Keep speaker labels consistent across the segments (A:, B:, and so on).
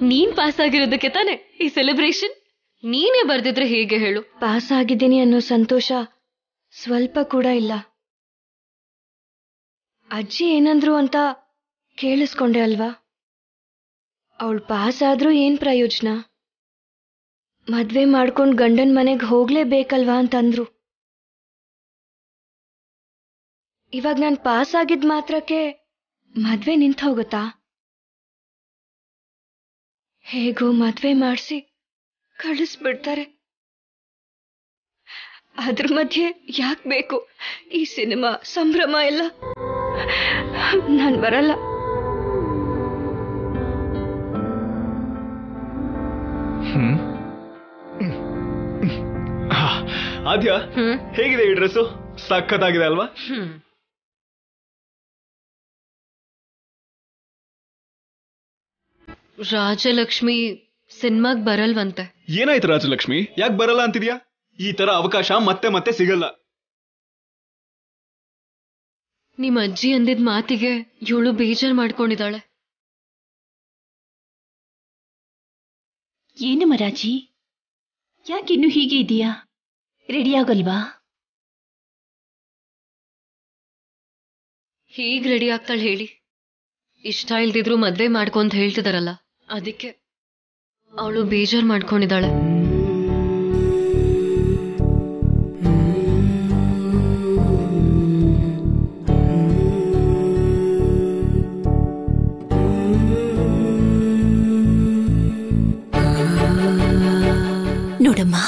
A: ನೀನ್ ಪಾಸ್ ಆಗಿರೋದಕ್ಕೆ ತಾನೆ ಈ ಸೆಲೆಬ್ರೇಷನ್ ನೀನೇ ಬರ್ದಿದ್ರೆ ಹೇಗೆ ಹೇಳು
B: ಪಾಸ್ ಆಗಿದ್ದೀನಿ ಅನ್ನೋ ಸಂತೋಷ ಸ್ವಲ್ಪ ಕೂಡ ಇಲ್ಲ ಅಜ್ಜಿ ಏನಂದ್ರು ಅಂತ ಕೇಳಿಸ್ಕೊಂಡೆ ಅಲ್ವಾ ಅವಳು ಪಾಸ್ ಆದ್ರೂ ಏನ್ ಪ್ರಯೋಜನ ಮದ್ವೆ ಮಾಡ್ಕೊಂಡ್ ಗಂಡನ್ ಮನೆಗ್ ಹೋಗ್ಲೇಬೇಕಲ್ವಾ ಅಂತಂದ್ರು ಇವಾಗ ನಾನ್ ಪಾಸ್ ಆಗಿದ್ ಮಾತ್ರಕ್ಕೆ ಮದ್ವೆ ನಿಂತ ಹೋಗುತ್ತಾ ಹೇಗೋ ಮದ್ವೆ ಮಾಡಿಸಿ ಕಳಿಸ್ಬಿಡ್ತಾರೆ ಅದ್ರ ಮಧ್ಯೆ ಯಾಕೆ ಬೇಕು ಈ ಸಿನಿಮಾ ಸಂಭ್ರಮ ಎಲ್ಲ ನಾನ್ ಬರಲ್ಲ
C: ಹ್ಮ್ ಹಾ, ಆದ್ಯ
A: ಹ್ಮ್
C: ಹೇಗಿದೆ ಈ ಡ್ರೆಸ್ಸು ಸಖತ್ತಾಗಿದೆ ಅಲ್ವಾ
A: ಹ್ಮ್ ರಾಜಲಕ್ಷ್ಮಿ ಸಿನಿಮಾಗ್ ಬರಲ್ವಂತೆ
C: ಏನಾಯ್ತು ರಾಜಲಕ್ಷ್ಮಿ ಯಾಕೆ ಬರಲ್ಲ ಅಂತಿದ್ಯಾ ಈ ತರ ಅವಕಾಶ ಮತ್ತೆ ಮತ್ತೆ ಸಿಗಲ್ಲ
A: ನಿಮ್ ಅಜ್ಜಿ ಅಂದಿದ್ ಮಾತಿಗೆ ಇವಳು ಬೇಜಾರ್ ಮಾಡ್ಕೊಂಡಿದ್ದಾಳೆ
D: ಏನು ಮರಾಜಿ ಯಾಕಿನ್ನು ಹೀಗೆ ಇದೆಯಾ ರೆಡಿ ಆಗಲ್ವಾ
A: ಹೀಗ್ ರೆಡಿ ಆಗ್ತಾಳೆ ಹೇಳಿ ಇಷ್ಟ ಇಲ್ದಿದ್ರು ಮದ್ವೆ ಮಾಡ್ಕೊಂತ ಹೇಳ್ತಿದಾರಲ್ಲ ಅದಕ್ಕೆ ಅವಳು ಬೇಜಾರ್ ಮಾಡ್ಕೊಂಡಿದ್ದಾಳೆ
D: ನೋಡಮ್ಮ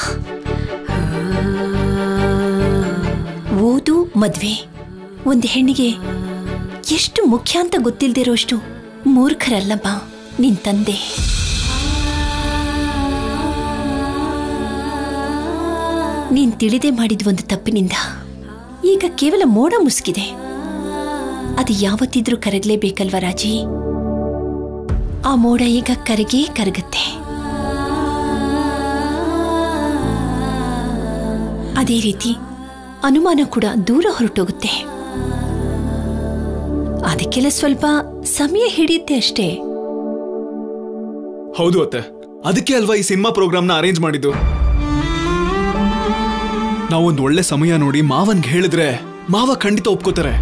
D: ಓದು ಮದ್ವೆ ಒಂದು ಹೆಣ್ಣಿಗೆ ಎಷ್ಟು ಮುಖ್ಯ ಅಂತ ಗೊತ್ತಿಲ್ದಿರೋಷ್ಟು ಮೂರ್ಖರಲ್ಲಮ್ಮ ನಿನ್ ತಂದೆ ನೀನ್ ತಿಳಿದೇ ಮಾಡಿದ ಒಂದು ತಪ್ಪಿನಿಂದ ಈಗ ಕೇವಲ ಮೋಡ ಮುಸುಕಿದೆ ಅದು ಯಾವತ್ತಿದ್ರೂ ಕರಗಲೇಬೇಕಲ್ವ ರಾಜಿ ಆ ಮೋಡ ಈಗ ಕರಗೇ ಕರಗತ್ತೆ ಅದೇ ರೀತಿ ಅನುಮಾನ ಕೂಡ ದೂರ ಹೊರಟೋಗುತ್ತೆ ಅದಕ್ಕೆಲ್ಲ ಸ್ವಲ್ಪ ಸಮಯ ಹಿಡಿಯುತ್ತೆ ಅಷ್ಟೇ
C: ಹೌದು ಅತ್ತೆ ಅದಕ್ಕೆ ಅಲ್ವಾ ಈ ಸಿನಿಮಾ ಪ್ರೋಗ್ರಾಮ್ನ ಅರೇಂಜ್ ಮಾಡಿದ್ದು ನಾವೊಂದ್ ಒಳ್ಳೆ ಸಮಯ ನೋಡಿ ಮಾವನ್ಗೆ ಹೇಳಿದ್ರೆ ಮಾವ ಖಂಡಿತ ಒಪ್ಕೋತಾರೆ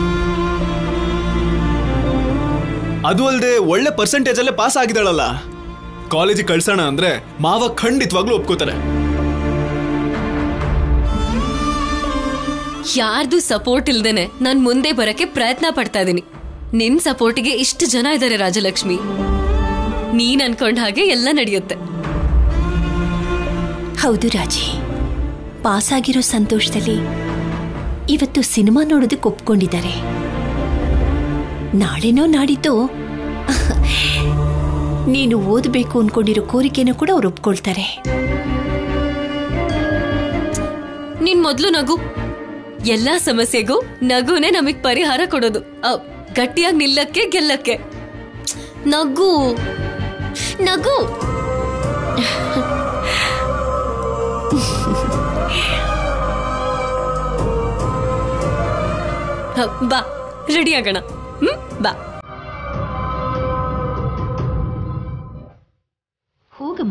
C: ಅದು ಅಲ್ಲದೆ ಒಳ್ಳೆ ಪರ್ಸೆಂಟೇಜ್ ಅಲ್ಲೇ ಪಾಸ್ ಆಗಿದ್ದಾಳಲ್ಲ ಕಾಲೇಜಿಗೆ ಕಳ್ಸೋಣ ಅಂದ್ರೆ ಮಾವ ಖಂಡಿತವಾಗ್ಲೂ ಒಪ್ಕೋತಾರೆ
A: ಯಾರ್ದು ಸಪೋರ್ಟ್ ಇಲ್ದೇನೆ ನಾನ್ ಮುಂದೆ ಬರಕ್ಕೆ ಪ್ರಯತ್ನ ಪಡ್ತಾ ಇದೀನಿ ನಿನ್ ಸಪೋರ್ಟಿಗೆ ಇಷ್ಟು ಜನ ಇದ್ದಾರೆ ರಾಜಲಕ್ಷ್ಮಿ ನೀನ್ ಅನ್ಕೊಂಡ ಹಾಗೆ ಎಲ್ಲ ನಡೆಯುತ್ತೆ
D: ಹೌದು ರಾಜಿ ಪಾಸ್ ಆಗಿರೋ ಸಂತೋಷದಲ್ಲಿ ಇವತ್ತು ಸಿನಿಮಾ ನೋಡೋದಕ್ಕೆ ಒಪ್ಕೊಂಡಿದ್ದಾರೆ ನಾಳೆನೋ ನಾಡಿದ್ದು ನೀನು ಓದಬೇಕು ಅನ್ಕೊಂಡಿರೋ ಕೋರಿಕೆನೂ ಕೂಡ ಅವ್ರು ಒಪ್ಕೊಳ್ತಾರೆ
A: ನೀನ್ ಮೊದ್ಲು ನಗು ಎಲ್ಲಾ ಸಮಸ್ಯೆಗೂ ನಗುನೇ ನಮಗ್ ಪರಿಹಾರ ಕೊಡೋದು ಅ, ಗಟ್ಟಿಯಾಗಿ ನಿಲ್ಲಕ್ಕೆ ಗೆಲ್ಲಕ್ಕೆ ನಗು ನಗು ಹ, ಬಾ ರೆಡಿ ಆಗೋಣ ಹ್ಮ್ ಬಾ
D: ಹೋಗಮ್ಮ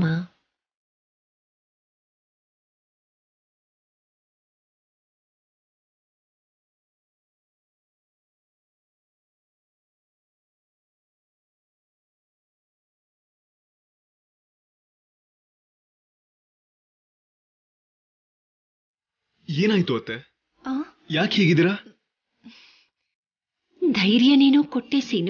C: ಏನಾಯ್ತು ಅತ್ತೆ
D: ಆ,
C: ಯಾಕೆ ಹೀಗಿದ್ದೀರಾ
D: ಧೈರ್ಯನೇನೋ ಕೊಟ್ಟೆ ಸೀನು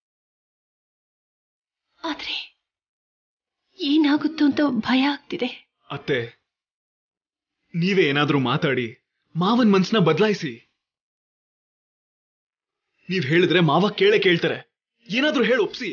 D: ಆದ್ರೆ ಏನಾಗುತ್ತೋ ಅಂತ ಭಯ ಆಗ್ತಿದೆ
C: ಅತ್ತೆ ನೀವೇ ಏನಾದ್ರೂ ಮಾತಾಡಿ ಮಾವನ್ ಮನ್ಸನ್ನ ಬದಲಾಯಿಸಿ ನೀವ್ ಹೇಳಿದ್ರೆ ಮಾವ ಕೇಳೇ ಕೇಳ್ತಾರೆ ಏನಾದ್ರೂ ಹೇಳಿ ಒಪ್ಸಿ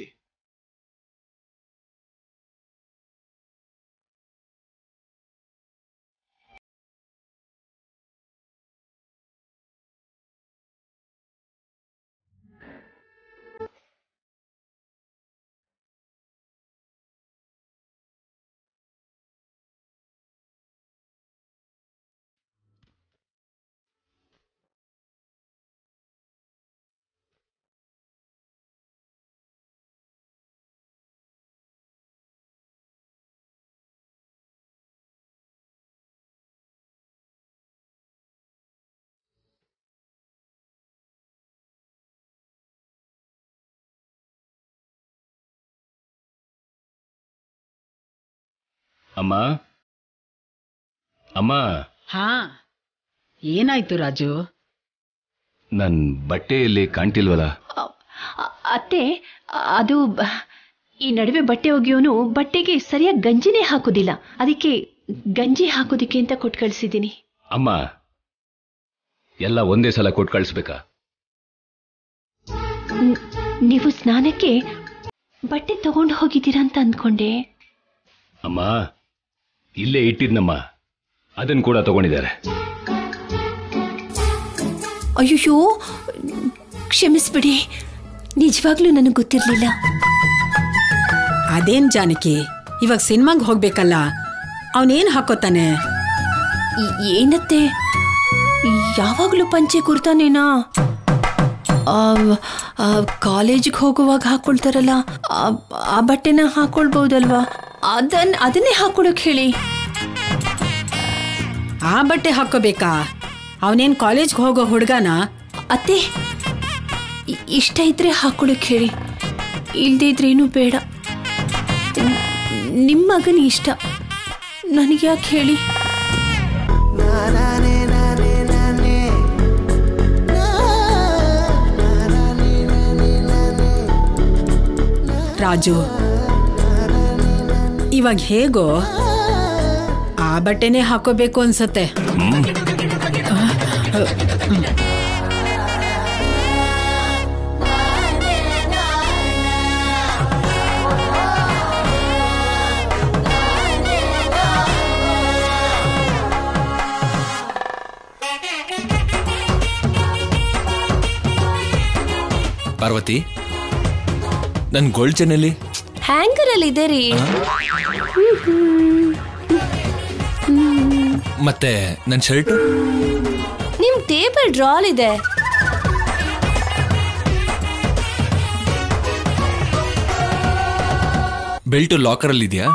E: ಅಮ್ಮ ಅಮ್ಮ
F: ಹಾ ಏನಾಯ್ತು ರಾಜು
E: ನನ್ ಬಟ್ಟೆಯಲ್ಲಿ ಕಾಣ್ತಿಲ್ವಲ್ಲ
D: ಅ- ಅ- ಅತ್ತೆ ಅದು ಬ- ಈ ನಡುವೆ ಬಟ್ಟೆ ಒಗೆಯೋನು ಬಟ್ಟೆಗೆ ಸರಿಯಾಗಿ ಗಂಜಿನೇ ಹಾಕೋದಿಲ್ಲ ಅದಕ್ಕೆ ಗಂಜಿ ಹಾಕೋದಿಕ್ಕೆ ಅಂತ ಕೊಟ್ಟು ಕಳಿಸಿದ್ದೀನಿ
E: ಅಮ್ಮ ಎಲ್ಲ ಒಂದೇ ಸಲ ಕೊಟ್ಟು ಕಳಿಸ್ಬೇಕಾ
D: ನೀವು ಸ್ನಾನಕ್ಕೆ ಬಟ್ಟೆ ತಗೊಂಡು ಹೋಗಿದ್ದೀರಾ ಅಂತ ಅಂದ್ಕೊಂಡೆ
E: ಅಮ್ಮ ಇಲ್ಲೇ ಇಟ್ಟಿದ್ನಮ್ಮ ಅದನ್ನ ಕೂಡ ತಗೊಂಡಿದ್ದಾರೆ
D: ಅಯ್ಯೋ ಕ್ಷಮಿಸ್ಬಿಡಿ ನಿಜವಾಗ್ಲೂ ನನಗೆ ಗೊತ್ತಿರಲಿಲ್ಲ
F: ಅದೇನ್ ಜಾನಕಿ ಇವಾಗ ಸಿನಿಮಾಗ್ ಹೋಗ್ಬೇಕಲ್ಲ ಅವನೇನ್ ಹಾಕೋತಾನೆ
D: ಏನತ್ತೆ ಯಾವಾಗಲೂ ಪಂಚೆ ಕುರ್ತಾನೇನಾ ಕಾಲೇಜಿಗೆ ಹೋಗುವಾಗ ಹಾಕೊಳ್ತಾರಲ್ಲ ಆ- ಆ ಬಟ್ಟೆನ ಹಾಕೊಳ್ಬಹುದಲ್ವಾ ಅದನ್ ಅದನ್ನೇ ಹಾಕೊಳಕ್ ಹೇಳಿ
F: ಆ ಬಟ್ಟೆ ಹಾಕೋಬೇಕಾ ಅವನೇನ್ ಕಾಲೇಜ್ಗೆ ಹೋಗೋ ಹುಡ್ಗನ
D: ಅತ್ತೆ ಇ- ಇಷ್ಟ ಇದ್ರೆ ಹಾಕೊಳಕ್ ಹೇಳಿ ಇಲ್ದೇ ಇದ್ರೇನು ಬೇಡ ನ್- ನಿಮ್ಮ ಮಗನ ಇಷ್ಟ ನನಗೆ ಯಾಕೆ ಹೇಳಿ
F: ರಾಜು ಇವಾಗ ಹೇಗೋ ಆ ಬಟ್ಟೆನೇ ಹಾಕೋಬೇಕು ಅನ್ಸತ್ತೆ
G: ಪಾರ್ವತಿ ನನ್ ಗೋಲ್ಡ್ ಚೆನ್ನಲ್ಲಿ
D: ಹ್ಯಾಂಗರ್ ಅಲ್ಲಿ ಇದೆ ರೀ
G: ಮತ್ತೆ ನನ್ ಶರ್ಟ್
D: ನಿಮ್ ಟೇಬಲ್ ಡ್ರಾಲ್ ಇದೆ
G: ಬೆಲ್ಟ್ ಲಾಕರ್ ಅಲ್ಲಿ ಇದೆಯಾ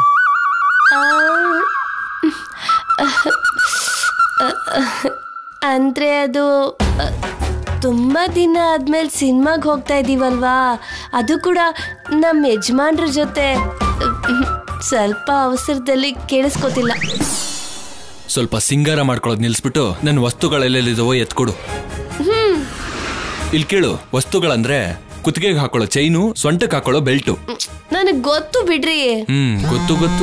D: ಅಂದ್ರೆ ಅದು ಅ, ತುಂಬಾ ದಿನ ಆದ್ಮೇಲೆ ಸಿನಿಮಾಗ್ ಹೋಗ್ತಾ ಇದೀವಲ್ವಾ ಅದು ಕೂಡ ನಮ್ಮ ಯಜಮಾನ್ರ ಜೊತೆ ಅಹ್, ಸ್ವಲ್ಪ ಅವಸರದಲ್ಲಿ ಕೇಳಿಸ್ಕೊತಿಲ್ಲ
G: ಸ್ವಲ್ಪ ಸಿಂಗಾರ ಮಾಡ್ಕೊಳ್ಳೋದು ನಿಲ್ಸ್ಬಿಟ್ಟು ನನ್ನ ವಸ್ತುಗಳೆಲ್ಲಿದಾವೋ ಎತ್ಕೊಡು ಇಲ್ಲಿ ಕೇಳು ವಸ್ತುಗಳಂದ್ರೆ ಕುತ್ತಿಗೆಗೆ ಹಾಕೊಳ್ಳೋ ಚೈನು ಸೊಂಟಕ್ಕೆ ಹಾಕೊಳ್ಳೋ ಬೆಲ್ಟು
D: ನನಗ್ ಗೊತ್ತು ಬಿಡ್ರಿ
G: ಹ್ಮ್ ಗೊತ್ತು ಗೊತ್ತು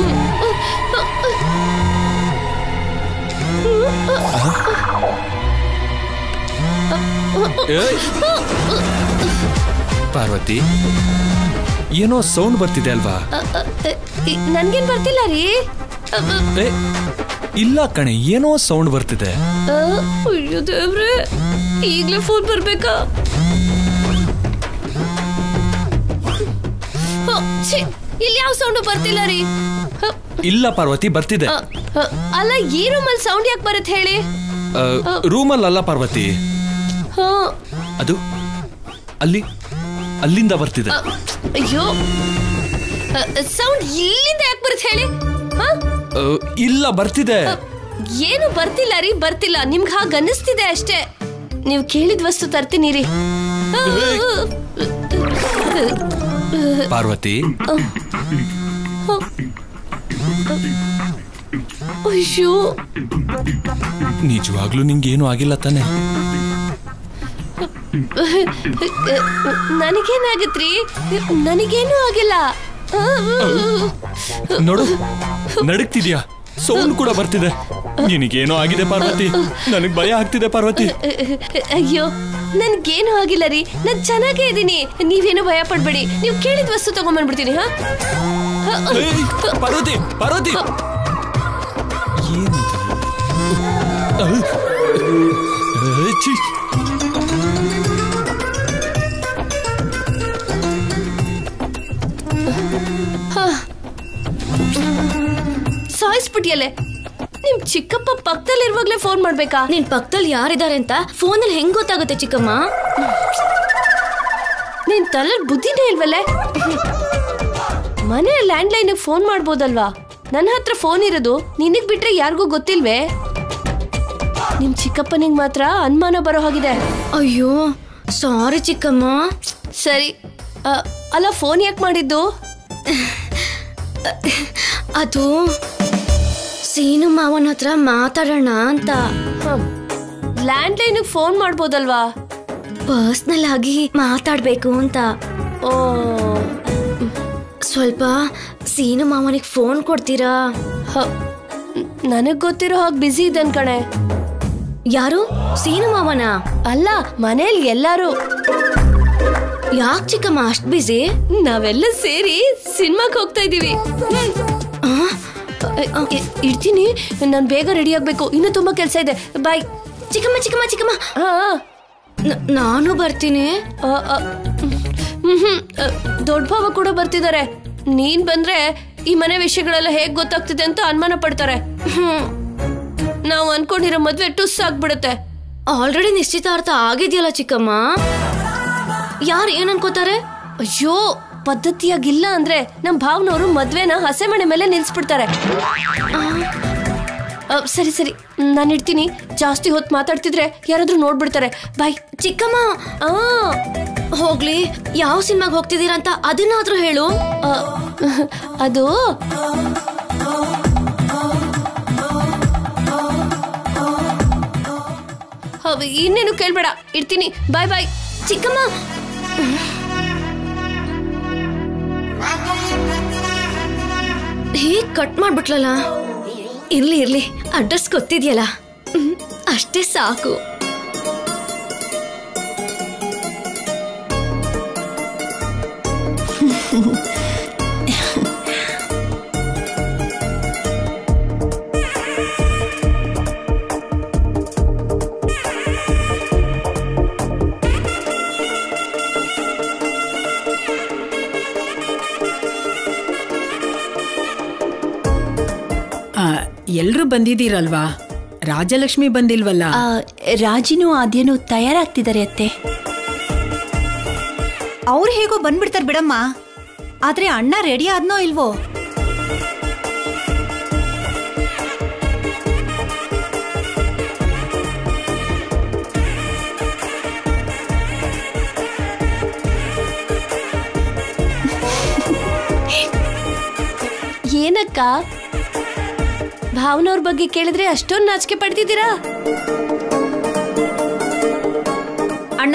G: ಏಯ್! ಪಾರ್ವತಿ ಏನೋ ಸೌಂಡ್ ಬರ್ತಿದೆ ಅಲ್ವಾ
D: ಅ, ಅ, ಅ, ಇ- ನನ್ಗೇನ್ ಬರ್ತಿಲ್ಲ ರೀ ಅ, ಅ,
G: ಏ ಇಲ್ಲ ಕಣೆ ಏನೋ ಸೌಂಡ್ ಬರ್ತಿದೆ
D: ಅ, ಅಯ್ಯೋ ದೇವ್ರೆ ಈಗ್ಲೇ ಫೋನ್ ಬರ್ಬೇಕಾ ಅ, ಛೀ, ಇಲ್ಲಿ ಯಾವ ಸೌಂಡು ಬರ್ತಿಲ್ಲ ರೀ ಅ,
G: ಇಲ್ಲ ಪಾರ್ವತಿ ಬರ್ತಿದೆ
D: ಅ, ಅ, ಅಲ್ಲ ಈ ರೂಮಲ್ಲಿ ಸೌಂಡ್ ಯಾಕೆ ಬರುತ್ತೆ ಹೇಳಿ
G: ರೂಮಲ್ಲ ಪಾರ್ವತಿ
D: ಹ,
G: ಅದು ಅಲ್ಲಿ ಅಲ್ಲಿಂದ ಬರ್ತಿದೆ
D: ಅ, ಅಯ್ಯೋ ಸೌಂಡ್ ಇಲ್ಲಿಂದ ಯಾಕೆ ಬರುತ್ತೆ ಹೇಳಿ ಹ?
G: ಆ, ಇಲ್ಲ ಬರ್ತಿದೆ
D: ಅ, ಏನು ಬರ್ತಿಲ್ಲ ರೀ ಬರ್ತಿಲ್ಲ ನಿಮ್ಗೆ ಹಾಗೆ ಅನ್ನಿಸ್ತಿದೆ ಅಷ್ಟೇ ನೀವು ಕೇಳಿದ ವಸ್ತು ತರ್ತೀನಿ ರೀ ಅ,
G: ಪಾರ್ವತಿ
D: ಅಯ್ಯೋ
G: ನಿಜವಾಗ್ಲೂ ನಿಂಗೇನು ಆಗಿಲ್ಲ ತಾನೆ
D: ನನಗೇನಾಗತ್ರಿ ನನಗೇನು ಆಗಿಲ್ಲ
G: ನೋಡು ನಡುಕ್ತಿದ್ಯಾ ಸೌಂಡ್ ಕೂಡ ಬರ್ತಿದೆ ನಿನಗೇನೋ ಆಗಿದೆ ಪಾರ್ವತಿ ನನಗ್ ಭಯ ಆಗ್ತಿದೆ ಪಾರ್ವತಿ
D: ಅಯ್ಯೋ ನನ್ಗೇನು ಆಗಿಲ್ಲ ರೀ ನಾನ್ ಚೆನ್ನಾಗೇ ಇದ್ದೀನಿ ನೀವೇನು ಭಯ ಪಡ್ಬೇಡಿ ನೀವು ಕೇಳಿದ ವಸ್ತು ತಗೊಂಡ್ಬಂದ್ಬಿಡ್ತೀನಿ ಹಾ
G: ಏಯ್, ಪಾರ್ವತಿ ಪಾರ್ವತಿ ಏನಿದು? ಅಹ್, ಅಹ್, ಛೀ.
D: ಸಾಯಿಸ್ಬಿಟ್ಟಿಯಲ್ಲೇ ನಿಮ್ ಚಿಕ್ಕಪ್ಪ ಪಕ್ಕದಲ್ಲಿರುವಾಗ್ಲೇ ಫೋನ್ ಮಾಡ್ಬೇಕಾ
A: ನಿನ್ ಪಕ್ಕದಲ್ಲಿ ಯಾರಿದ್ದಾರೆ ಅಂತ ಫೋನಲ್ಲಿ ಹೆಂಗ್ ಗೊತ್ತಾಗುತ್ತೆ ಚಿಕ್ಕಮ್ಮ
D: ನಿನ್ ತಲೆ ಬುದ್ಧಿನೇ ಇಲ್ವಲ್ಲೇ ಮನೆ ಲ್ಯಾಂಡ್ ಲೈನ್ ಫೋನ್ ಮಾಡ್ಬೋದಲ್ವಾ ನನ್ನ ಹತ್ರ ಫೋನ್ ಇರೋದು ನಿನಗ್ ಬಿಟ್ರೆ ಯಾರಿಗೂ ಗೊತ್ತಿಲ್ವೇ ನಿಮ್ ಚಿಕ್ಕಪ್ಪನಿಗೆ ಮಾತ್ರ ಅನುಮಾನ ಬರೋ ಹಾಗಿದೆ
A: ಅಯ್ಯೋ ಸಾರಿ ಚಿಕ್ಕಮ್ಮ
D: ಸರಿ ಅ, ಅಲ್ಲ ಫೋನ್ ಯಾಕೆ ಮಾಡಿದ್ದು
A: ಅದು
B: ಸೀನು ಮಾವನ ಹತ್ರ ಮಾತಾಡೋಣ ಅಂತ
D: ಲ್ಯಾಂಡ್ಲೈನ್ ಫೋನ್ ಮಾಡ್ಬೋದಲ್ವಾ
B: ಪರ್ಸ್ನಲ್ ಆಗಿ ಮಾತಾಡ್ಬೇಕು ಅಂತ
D: ಓ
B: ಸ್ವಲ್ಪ ಸೀನು ಮಾವನಿಗೆ ಫೋನ್ ಕೊಡ್ತೀರಾ
D: ನನಗ್ ಗೊತ್ತಿರೋ ಹಾಗೆ ಬಿಸಿ ಇದ್ದನ್ ಕಣೆ
B: ಯಾರು ಸೀನು ಮಾವನ
D: ಅಲ್ಲ ಮನೇಲಿ ಎಲ್ಲಾರು
B: ಯಾಕೆ ಚಿಕ್ಕಮ್ಮ ಅಷ್ಟ್ ಬಿಸಿ
D: ನಾವೆಲ್ಲ ಸೇರಿ ಸಿನಿಮಾಗ್ ಹೋಗ್ತಾ ಇದೀವಿ ಇಡ್ತೀನಿ ನಾನು ಬೇಗ ರೆಡಿ ಆಗ್ಬೇಕು ಇನ್ನೂ ತುಂಬಾ ಕೆಲಸ ಇದೆ ಬಾಯ್
B: ಚಿಕ್ಕಮ್ಮ ಚಿಕ್ಕಮ್ಮ ಚಿಕ್ಕಮ್ಮ
D: ಹಾ
B: ನ- ನಾನು ಬರ್ತೀನಿ
D: ಆ, ಆ, ಹ್ಮ್, ಹ್ಮ್, ಆ, ದೊಡ್ಡ ಭಾವ ಕೂಡ ಬರ್ತಿದ್ದಾರೆ ನೀನ್ ಬಂದ್ರೆ ಈ ಮನೆ ವಿಷಯಗಳೆಲ್ಲ ಹೇಗ್ ಗೊತ್ತಾಗ್ತಿದೆ ಅಂತ ಅನುಮಾನ ಪಡ್ತಾರೆ ಹ್ಮ್ ನಾವು ಅನ್ಕೊಂಡಿರೋ ಮದ್ವೆ ಟುಸ್ ಆಗ್ಬಿಡುತ್ತೆ
B: ಆಲ್ರೆಡಿ ನಿಶ್ಚಿತಾರ್ಥ ಆಗಿದೆಯಲ್ಲ ಚಿಕ್ಕಮ್ಮ ಯಾರು ಏನ್ ಅನ್ಕೋತಾರೆ
D: ಅಯ್ಯೋ ಪದ್ಧತಿಯಾಗಿಲ್ಲ ಅಂದ್ರೆ ನಮ್ ಭಾವನವರು ಮದ್ವೆನ ಹಸೆ ಮನೆ ಮೇಲೆ ನಿಲ್ಸ್ಬಿಡ್ತಾರೆ ಆ, ಸರಿ ಸರಿ ನಾನು ಇಡ್ತೀನಿ ಜಾಸ್ತಿ ಹೊತ್ತು ಮಾತಾಡ್ತಿದ್ರೆ ಯಾರಾದ್ರೂ ನೋಡ್ಬಿಡ್ತಾರೆ ಬಾಯ್
B: ಚಿಕ್ಕಮ್ಮ
D: ಆ
B: ಹೋಗ್ಲಿ ಯಾವ ಸಿನಿಮಾಗ್ ಹೋಗ್ತಿದ್ದೀರಾ ಅಂತ ಅದನ್ನಾದ್ರೂ ಹೇಳು
D: ಆ, ಅದು ಹೌ- ಇನ್ನೇನು ಕೇಳ್ಬೇಡ ಇಡ್ತೀನಿ ಬಾಯ್ ಬಾಯ್
B: ಚಿಕ್ಕಮ್ಮ ಹೀಗ್ ಕಟ್ ಮಾಡ್ಬಿಟ್ಲಲ್ಲ ಇರ್ಲಿ ಇರ್ಲಿ ಅಡ್ರೆಸ್ ಗೊತ್ತಿದ್ಯಲ್ಲ ಹ್ಮ್, ಅಷ್ಟೇ ಸಾಕು
F: ಎಲ್ರೂ ಬಂದಿದ್ದೀರಲ್ವಾ ರಾಜಲಕ್ಷ್ಮಿ ಬಂದಿಲ್ವಲ್ಲ
H: ರಾಜಿನೂ ಆದ್ಯನು ತಯಾರಾಗ್ತಿದ್ದಾರೆ ಅತ್ತೆ
I: ಅವ್ರು ಹೇಗೋ ಬಂದ್ಬಿಡ್ತಾರೆ ಬಿಡಮ್ಮ ಆದ್ರೆ ಅಣ್ಣ ರೆಡಿ ಆದ್ನೋ ಇಲ್ವೋ
D: ಏನಕ್ಕ ಭಾವನವ್ರ ಬಗ್ಗೆ ಕೇಳಿದ್ರೆ ಅಷ್ಟೊಂದು ನಾಚಿಕೆ ಪಡ್ತಿದ್ದೀರಾ
I: ಅಣ್ಣ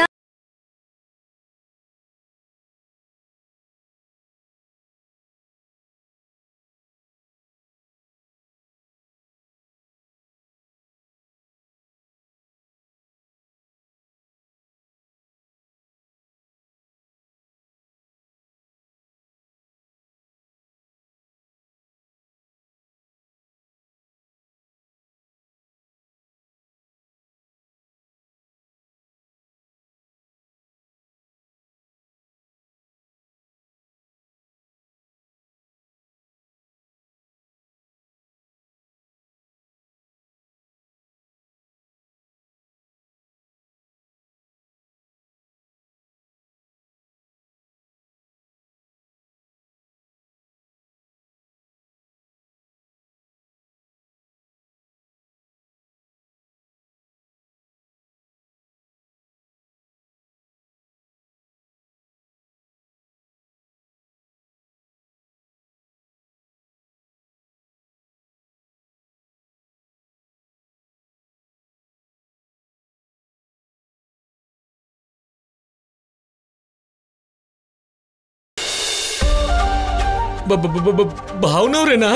G: ಭಾವನವ್ರೇನಾ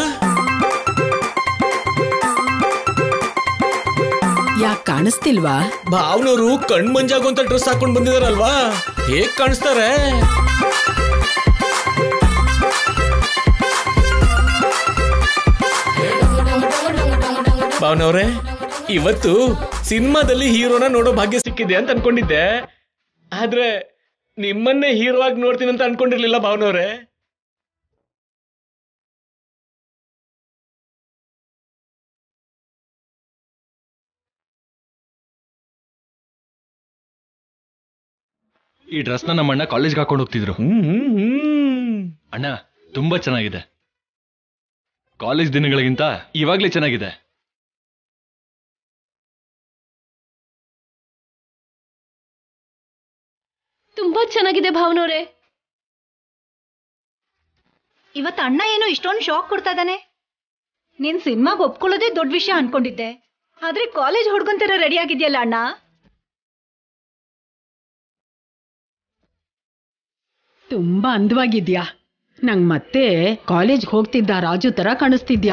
F: ಯಾಕೆ ಕಾಣಿಸ್ತಿಲ್ವಾ
G: ಭಾವನವರು ಕಣ್ ಮಂಜಾಗುವಂತ ಡ್ರೆಸ್ ಹಾಕೊಂಡ್ ಬಂದಿದಾರಲ್ವಾ ಹೇಗ್ ಕಾಣಿಸ್ತಾರೆ ಭಾವನವ್ರೆ ಇವತ್ತು ಸಿನಿಮಾದಲ್ಲಿ ಹೀರೋನ ನೋಡೋ ಭಾಗ್ಯ ಸಿಕ್ಕಿದೆ ಅಂತ ಅನ್ಕೊಂಡಿದ್ದೆ ಆದ್ರೆ ನಿಮ್ಮನ್ನೇ ಹೀರೋ ಆಗಿ ನೋಡ್ತೀನಿ ಅಂತ ಅನ್ಕೊಂಡಿರ್ಲಿಲ್ಲ ಭಾವನವ್ರೆ
E: ಈ ಡ್ರೆಸ್ನ ನಮ್ಮ ಅಣ್ಣ ಕಾಲೇಜ್ಗೆ ಹಾಕೊಂಡು ಹೋಗ್ತಿದ್ರು
G: ಹ್ಮ್ ಹ್ಮ್ ಹ್ಮ್
E: ಅಣ್ಣ ತುಂಬಾ ಚೆನ್ನಾಗಿದೆ ಕಾಲೇಜ್ ದಿನಗಳಿಗಿಂತ ಇವಾಗ್ಲೇ ಚೆನ್ನಾಗಿದೆ
D: ತುಂಬಾ ಚೆನ್ನಾಗಿದೆ ಭಾವನವ್ರೆ
I: ಇವತ್ತು ಅಣ್ಣ ಏನೋ ಇಷ್ಟೊಂದು ಶಾಕ್ ಕೊಡ್ತಾ ಇದ್ದಾನೆ ನೀನ್ ಸಿನಿಮಾಗ್ ಒಪ್ಕೊಳ್ಳೋದೇ ದೊಡ್ಡ ವಿಷಯ ಅನ್ಕೊಂಡಿದ್ದೆ ಆದ್ರೆ ಕಾಲೇಜ್ ಹುಡ್ಗನ್ ತರ ರೆಡಿ ಆಗಿದ್ಯಲ್ಲ ಅಣ್ಣ
F: ತುಂಬಾ ಅಂದವಾಗಿದ್ಯಾ ನಂಗ್ ಮತ್ತೆ ಕಾಲೇಜ್ಗೆ ಹೋಗ್ತಿದ್ದ ರಾಜು ತರ ಕಾಣಿಸ್ತಿದ್ಯಾ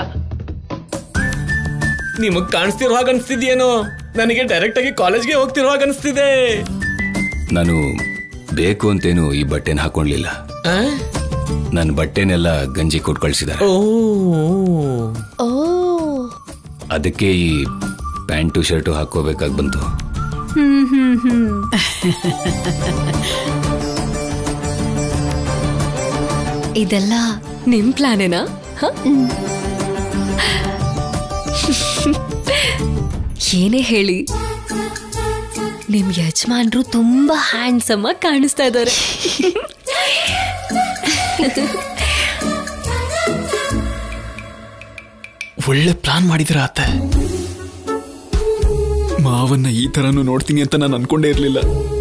G: ನಿಮಗ್ ಕಾಣಿಸ್ತಿರೋ ಹಾಗೆ ಅನ್ಸ್ತಿದ್ಯೇನೋ ನನಗೆ ಡೈರೆಕ್ಟ್ ಆಗಿ ಕಾಲೇಜ್ಗೆ ಹೋಗ್ತಿರೋ ಹಾಗೆ ಅನ್ಸ್ತಿದೆ
E: ನಾನು ಬೇಕು ಅಂತೇನು ಈ ಬಟ್ಟೆನ ಹಾಕೊಂಡ್ಲಿಲ್ಲ
G: ಆ?
E: ನನ್ನ ಬಟ್ಟೆನೆಲ್ಲ ಗಂಜಿ ಕೊಟ್ಟು ಕಳ್ಸಿದ್ದಾರೆ
G: ಓ
D: ಓ
E: ಅದಕ್ಕೆ ಈ ಪ್ಯಾಂಟು ಶರ್ಟು ಹಾಕೋಬೇಕಾಗಿ ಬಂತು
H: ಹ್ಮ್ ಹ್ಮ್ ಹ್ಮ್
A: ಇದೆಲ್ಲ ನಿಮ್ ಪ್ಲಾನೇನಾ ಹ? ಏನೇ ಹೇಳಿ ನಿಮ್ ಯಜಮಾನ್ರು ತುಂಬಾ ಹ್ಯಾಂಡ್ಸಮ್ ಆಗಿ ಕಾಣಿಸ್ತಾ ಇದ್ದಾರೆ
C: ಒಳ್ಳೆ ಪ್ಲಾನ್ ಮಾಡಿದಿರ ಅತ್ತೆ ಮಾವನ್ನ ಈ ತರನು ನೋಡ್ತೀನಿ ಅಂತ ನಾನು ಅನ್ಕೊಂಡೇ ಇರ್ಲಿಲ್ಲ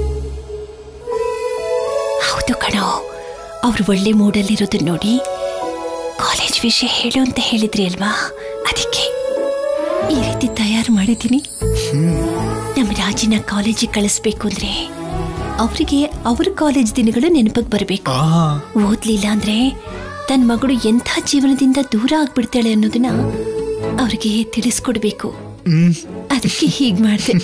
H: ಹೌದು ಕಣೋ ಅವ್ರು ಒಳ್ಳೆ ಮೂಡಲ್ಲಿರೋದನ್ನ ನೋಡಿ ಕಾಲೇಜ್ ವಿಷಯ ಹೇಳು ಅಂತ ಹೇಳಿದ್ರಿ ಅಲ್ವಾ ಅದಕ್ಕೆ ಈ ರೀತಿ ತಯಾರು ಮಾಡಿದ್ದೀನಿ ನಮ್ಮ ರಾಜಿನ ಕಾಲೇಜಿಗೆ ಕಳಿಸ್ಬೇಕು ಅಂದ್ರೆ ಅವರಿಗೆ ಅವ್ರ ಕಾಲೇಜ್ ದಿನಗಳು ನೆನಪಿಗೆ ಬರಬೇಕು
C: ಆ
H: ಓದ್ಲಿಲ್ಲ ಅಂದ್ರೆ ತನ್ನ ಮಗಳು ಎಂಥ ಜೀವನದಿಂದ ದೂರ ಆಗ್ಬಿಡ್ತಾಳೆ ಅನ್ನೋದನ್ನ ಅವ್ರಿಗೆ ತಿಳಿಸ್ಕೊಡ್ಬೇಕು ಅದಕ್ಕೆ ಹೀಗ್ ಮಾಡ್ದೆ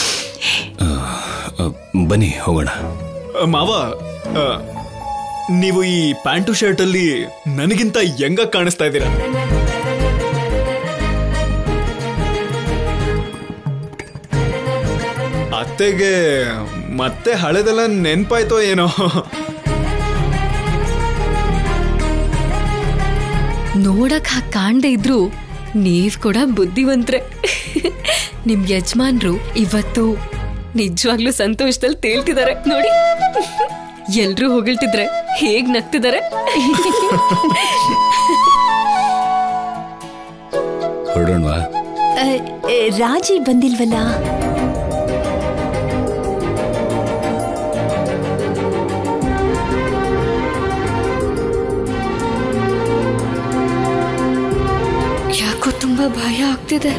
E: ಅ, ಬನ್ನಿ ಹೋಗೋಣ
C: ಆ, ಮಾವ ಆ, ನೀವು ಈ ಪ್ಯಾಂಟು ಶರ್ಟ್ ಅಲ್ಲಿ ನನಗಿಂತ ಹೆಂಗ ಕಾಣಿಸ್ತಾ ಇದ್ದೀರಾ ಅತ್ತೆಗೆ ಮತ್ತೆ ಹಳೆದೆಲ್ಲ ನೆನ್ಪಾಯ್ತೋ ಏನೋ
A: ನೋಡಕ್ ಹಾಗೆ ಕಾಣ್ದೇ ಇದ್ರು ನೀವ್ ಕೂಡ ಬುದ್ಧಿವಂತ್ರೆ ನಿಮ್ ಯಜಮಾನ್ರು ಇವತ್ತು ನಿಜವಾಗ್ಲೂ ಸಂತೋಷದಲ್ಲಿ ತೇಲ್ತಿದ್ದಾರೆ ನೋಡಿ ಎಲ್ರೂ ಹೊಗಳ್ತಿದ್ರೆ ಹೇಗ್ ನಗ್ತಿದ್ದಾರೆ
E: ಹೊರಡೋಣವಾ
H: ಅ, ಅ, ರಾಜಿ ಬಂದಿಲ್ವಲ್ಲ
B: ಯಾಕೋ ತುಂಬಾ ಭಯ ಆಗ್ತಿದೆ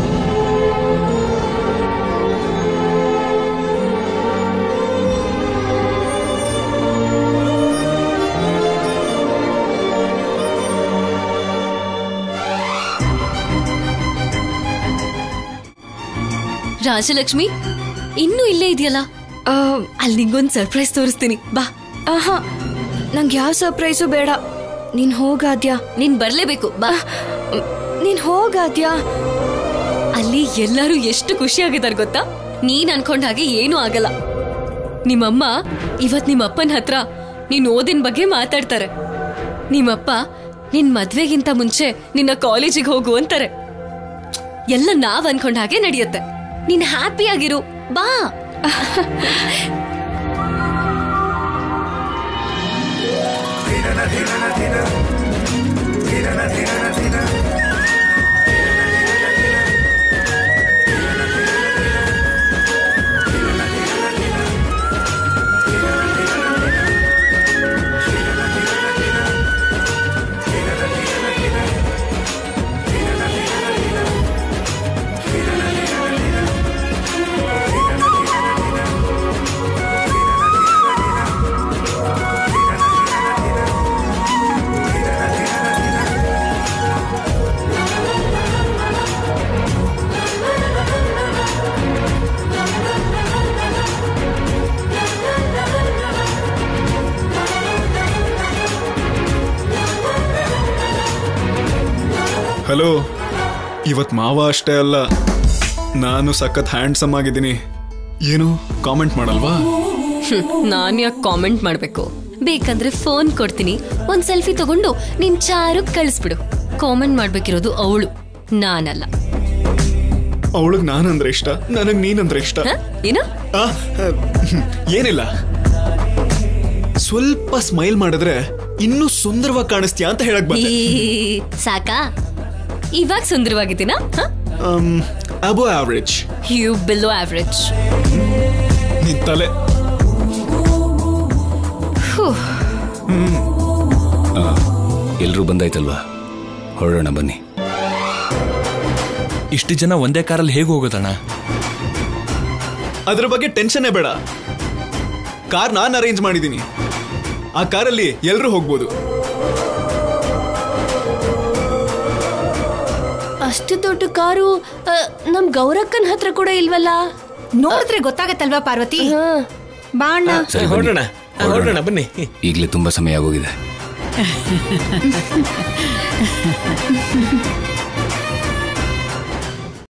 A: ರಾಜಲಕ್ಷ್ಮಿ ಇನ್ನೂ ಇಲ್ಲೇ ಇದೆಯಲ್ಲ
B: ಆ,
A: ಅಲ್ಲಿ ನಿಂಗೊಂದ್ ಸರ್ಪ್ರೈಸ್ ತೋರಿಸ್ತೀನಿ ಬಾ
B: ಆಹಾ ನಂಗೆ ಯಾವ ಸರ್ಪ್ರೈಸು ಬೇಡ ನೀನ್ ಹೋಗಾದ್ಯಾ
A: ನೀನ್ ಬರ್ಲೇಬೇಕು ಬಾ
B: ನೀನ್ ಹೋಗಾದ್ಯಾ
A: ಅಲ್ಲಿ ಎಲ್ಲರೂ ಎಷ್ಟು ಖುಷಿಯಾಗಿದ್ದಾರೆ ಗೊತ್ತಾ ನೀನ್ ಅನ್ಕೊಂಡ ಹಾಗೆ ಏನೂ ಆಗಲ್ಲ ನಿಮ್ಮಮ್ಮ ಇವತ್ ನಿಮ್ಮ ಅಪ್ಪನ ಹತ್ರ ನೀನ್ ಓದಿನ ಬಗ್ಗೆ ಮಾತಾಡ್ತಾರೆ ನಿಮ್ಮಪ್ಪ ನಿನ್ ಮದ್ವೆಗಿಂತ ಮುಂಚೆ ನಿನ್ನ ಕಾಲೇಜಿಗೆ ಹೋಗು ಅಂತಾರೆ ಎಲ್ಲ ನಾವ್ ಅನ್ಕೊಂಡ ಹಾಗೆ ನಡೆಯುತ್ತೆ ನೀನ್ ಹ್ಯಾಪಿ ಆಗಿರು ಬಾ
C: ಹಲೋ ಇವತ್ ಮಾವ ಅಷ್ಟೇ ಅಲ್ಲ ನಾನು ಸಖತ್ ಹ್ಯಾಂಡ್ಸಮ್ ಆಗಿದ್ದೀನಿ ಏನು ಕಾಮೆಂಟ್ ಮಾಡಲ್ವಾ
A: ನಾನ್ ಯಾಕೆ ಕಾಮೆಂಟ್ ಮಾಡ್ಬೇಕು ಬೇಕಂದ್ರೆ ಫೋನ್ ಕೊಡ್ತೀನಿ ಒಂದ್ ಸೆಲ್ಫಿ ತಗೊಂಡು ನಿನ್ ಚಾರು ಕಳಿಸ್ಬಿಡು ಕಾಮೆಂಟ್ ಮಾಡ್ಬೇಕಿರೋದು ಅವಳು ನಾನಲ್ಲ
C: ಅವಳಿಗೆ ನಾನಂದ್ರೆ ಇಷ್ಟ ನನಗ್ ನೀನಂದ್ರೆ ಇಷ್ಟ
A: ಹ? ಏನು
C: ಆ, ಹ್ಮ್, ಏನಿಲ್ಲ ಸ್ವಲ್ಪ ಸ್ಮೈಲ್ ಮಾಡಿದ್ರೆ ಇನ್ನೂ ಸುಂದರವಾಗಿ ಕಾಣಿಸ್ತೀಯಾ ಅಂತ ಹೇಳಕ್ ಬಂದೆ
A: ಈ, ಸಾಕಾ ಇವಾಗ ಸುಂದರವಾಗಿದ್ದೀನಾ
C: above average
A: you below average
C: ನಿನ್ ತಲೆ
E: ಎಲ್ರೂ ಬಂದಾಯ್ತಲ್ವಾ ಹೊರಡೋಣ ಬನ್ನಿ
J: ಇಷ್ಟು ಜನ ಒಂದೇ ಕಾರಲ್ಲಿ ಹೇಗೆ ಹೋಗೋದಣ್ಣ
C: ಅದ್ರ ಬಗ್ಗೆ ಟೆನ್ಷನ್ನೇ ಬೇಡ ಕಾರ್ ನಾನು ಅರೇಂಜ್ ಮಾಡಿದ್ದೀನಿ ಆ ಕಾರಲ್ಲಿ ಎಲ್ಲರೂ ಹೋಗ್ಬೋದು
D: ಅಷ್ಟು ದೊಡ್ಡ ಕಾರು ಆ, ನಮ್ ಗೌರಕ್ಕನ್ ಹತ್ರ ಕೂಡ ಇಲ್ವಲ್ಲ
I: ನೋಡಿದ್ರೆ ಗೊತ್ತಾಗತ್ತಲ್ವಾ ಪಾರ್ವತಿ
D: ಹಾ
I: ಬಾ ಅಣ್ಣ
E: ಸರಿ ಬನ್ನಿ.
G: ಹೊರಡೋಣ ಹೊರಡೋಣ ಬನ್ನಿ
E: ಈಗಲೇ ತುಂಬಾ ಸಮಯ ಆಗೋಗಿದೆ